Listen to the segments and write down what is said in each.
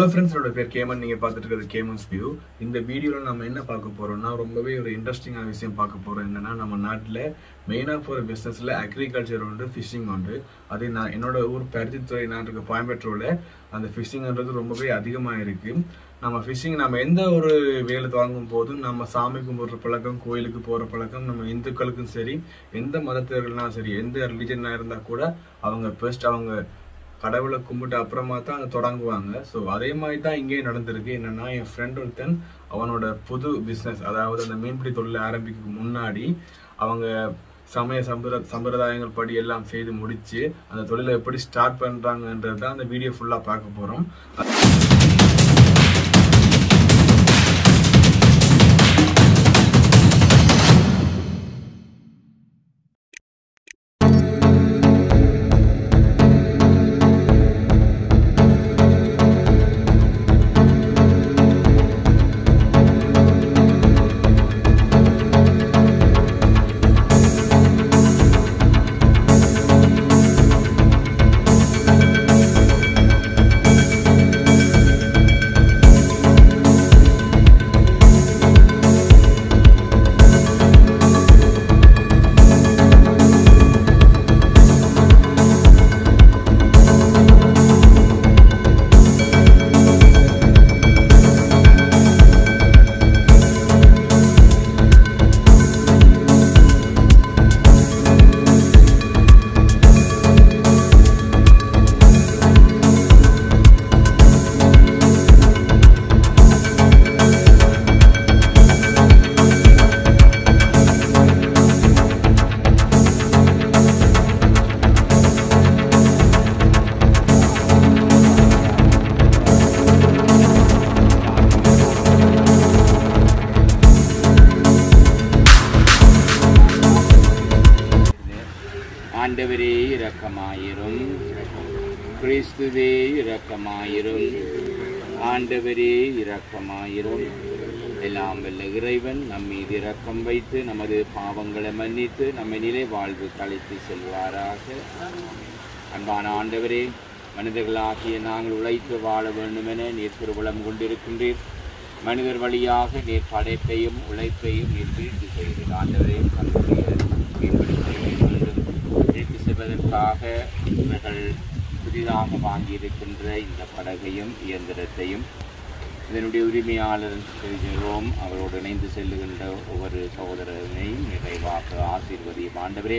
hello friends என்னோட பேர் கேமன் நீங்கள் பார்த்துட்டு இருக்கிறது கேமன்ஸ் வியூ இந்த வீடியோவில் நம்ம என்ன பார்க்க போகிறோம்னா ரொம்பவே ஒரு இன்ட்ரெஸ்டிங்கான விஷயம் பார்க்க போகிறோம் என்னன்னா நம்ம நாட்டில் மெயினாக போகிற பிஸ்னஸில் அக்ரிகல்ச்சர் உண்டு ஃபிஷிங் உண்டு அது நான் என்னோட ஊர் பருத்தித்துறை நான் இருக்க கோயம்பேட்டூரில் அந்த ஃபிஷிங்ன்றது ரொம்பவே அதிகமாக இருக்குது நம்ம ஃபிஷிங் நம்ம எந்த ஒரு வேலை வாங்கும் போதும் நம்ம சாமி கும்பிட்ற பழக்கம் கோயிலுக்கு போகிற பழக்கம் நம்ம இந்துக்களுக்கும் சரி எந்த மதத்தர்கள்னாலும் சரி எந்த ரிலிஜனாக இருந்தால் கூட அவங்க ஃபர்ஸ்ட் அவங்க கடவுளை கும்பிட்டு அப்புறமா தான் அதை தொடங்குவாங்க ஸோ அதே மாதிரி தான் இங்கேயும் நடந்திருக்கு என்னன்னா என் ஃப்ரெண்ட் ஒருத்தன் அவனோட புது பிஸ்னஸ் அதாவது அந்த மீன்பிடி தொழிலை ஆரம்பிக்க முன்னாடி அவங்க சமய சம்பிர சம்பிரதாயங்கள் படி எல்லாம் செய்து முடிச்சு அந்த தொழிலை எப்படி ஸ்டார்ட் பண்றாங்கன்றது தான் அந்த வீடியோ ஃபுல்லாக பார்க்க போகிறோம் ஆண்டவரே இரக்கமாயிரும் கிறிஸ்துவே இரக்கமாயிரும் ஆண்டவரே இரக்கமாயிரும் எல்லாம் வல்ல இறைவன் நம் மீது இரக்கம் வைத்து நமது பாவங்களை மன்னித்து நம்மை நிலை வாழ்வு கழித்து செல்வாராக அன்பான ஆண்டவரே மனிதர்களாகிய நாங்கள் உழைத்து வாழ வேண்டுமென நீர் திருவுளம் கொண்டிருக்கின்றீர் மனிதர் வழியாக நீர் படைப்பையும் உழைப்பையும் நீர் வீழ்ச்சி செய்கிறீர் ஆண்டவரே தன்னுடைய மீன்பிடித்தலை மீண்டும் வீழ்ச்சி செய்வதற்காக இவர்கள் புதிதாக வாங்கியிருக்கின்ற இந்த படகையும் இயந்திரத்தையும் இதனுடைய உரிமையாளர் ஜெரோம் அவரோடு இணைந்து செல்லுகின்ற ஒவ்வொரு சகோதரனையும் நிறைவாக ஆசீர்வதியும் ஆண்டவரே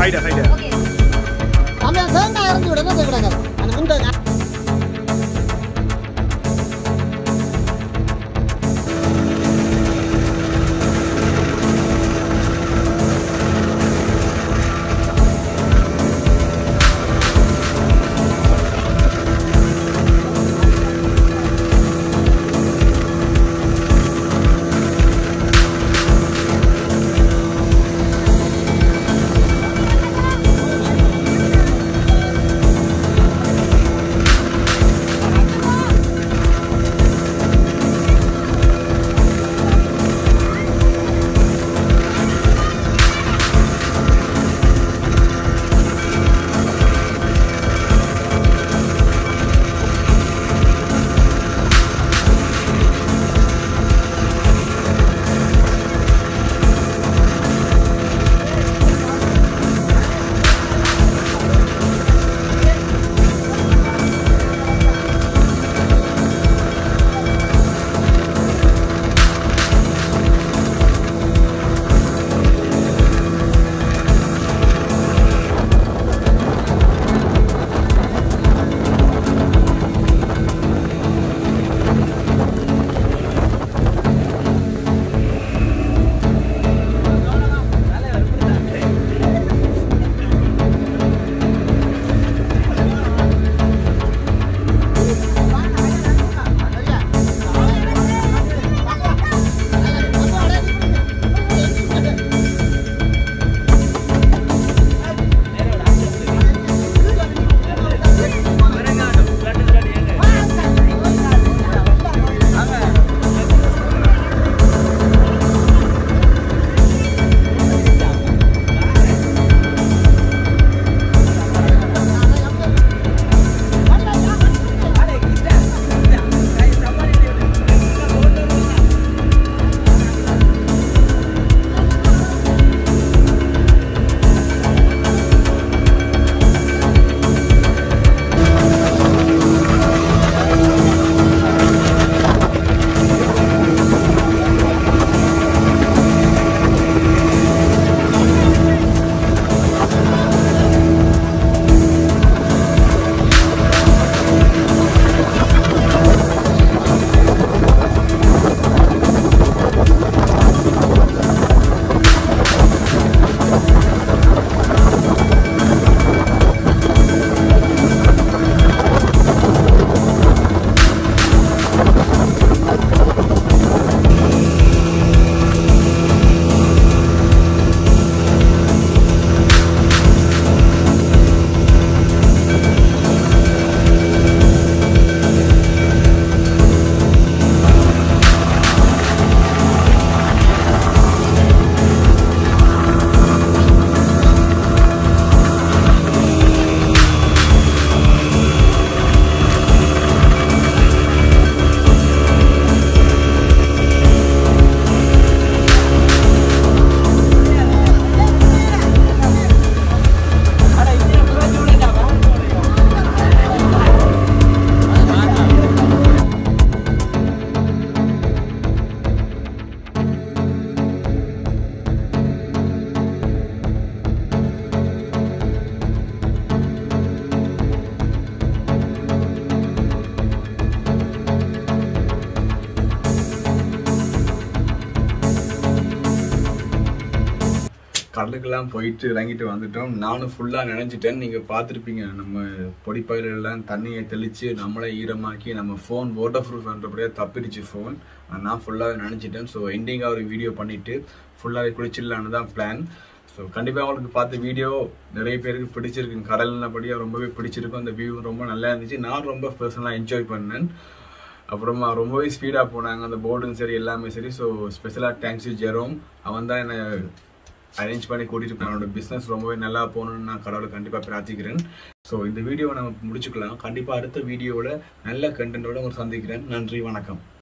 ஹைடா ஹைடா நம்ம தேங்காய் இறந்து விட கிடக்காது அந்த முந்தை கடலுக்கெல்லாம் போயிட்டு இறங்கிட்டு வந்துட்டோம் நானும் ஃபுல்லாக நினைஞ்சிட்டேன் நீங்கள் பார்த்துருப்பீங்க நம்ம பொடிப்பயிரெல்லாம் தண்ணியை தெளித்து நம்மளே ஈரமாக்கி நம்ம ஃபோன் வாட்டர் ப்ரூஃப் பண்ணுறபடியாக தப்பிடுச்சு ஃபோன் நான் ஃபுல்லாக நினைச்சிட்டேன் ஸோ எண்டிங்காக ஒரு வீடியோ பண்ணிவிட்டு ஃபுல்லாக குளிச்சிடலான்னு தான் பிளான் ஸோ கண்டிப்பாக உங்களுக்கு பார்த்த வீடியோ நிறைய பேருக்கு பிடிச்சிருக்கு கடல்னபடியாக ரொம்பவே பிடிச்சிருக்கும் அந்த வியூ ரொம்ப நல்லா இருந்துச்சு நான் ரொம்ப பர்சனலாக என்ஜாய் பண்ணேன் அப்புறமா ரொம்பவே ஸ்பீடாக போனாங்க அந்த போர்டும் சரி எல்லாமே சரி ஸோ ஸ்பெஷலாக தேங்க்ஸ் யூ ஜெரோம் அவன் தான் என்னை அரேஞ்ச் பண்ணி கூட்டிட்டு போய் என்னோட பிஸ்னஸ் ரொம்பவே நல்லா போகணும்னு நான் கடவுளை கண்டிப்பாக பிரார்த்திக்கிறேன் ஸோ இந்த வீடியோவை நம்ம முடிச்சுக்கலாம் கண்டிப்பாக அடுத்த வீடியோவில் நல்ல கண்டென்ட்டோட உங்களை சந்திக்கிறேன் நன்றி வணக்கம்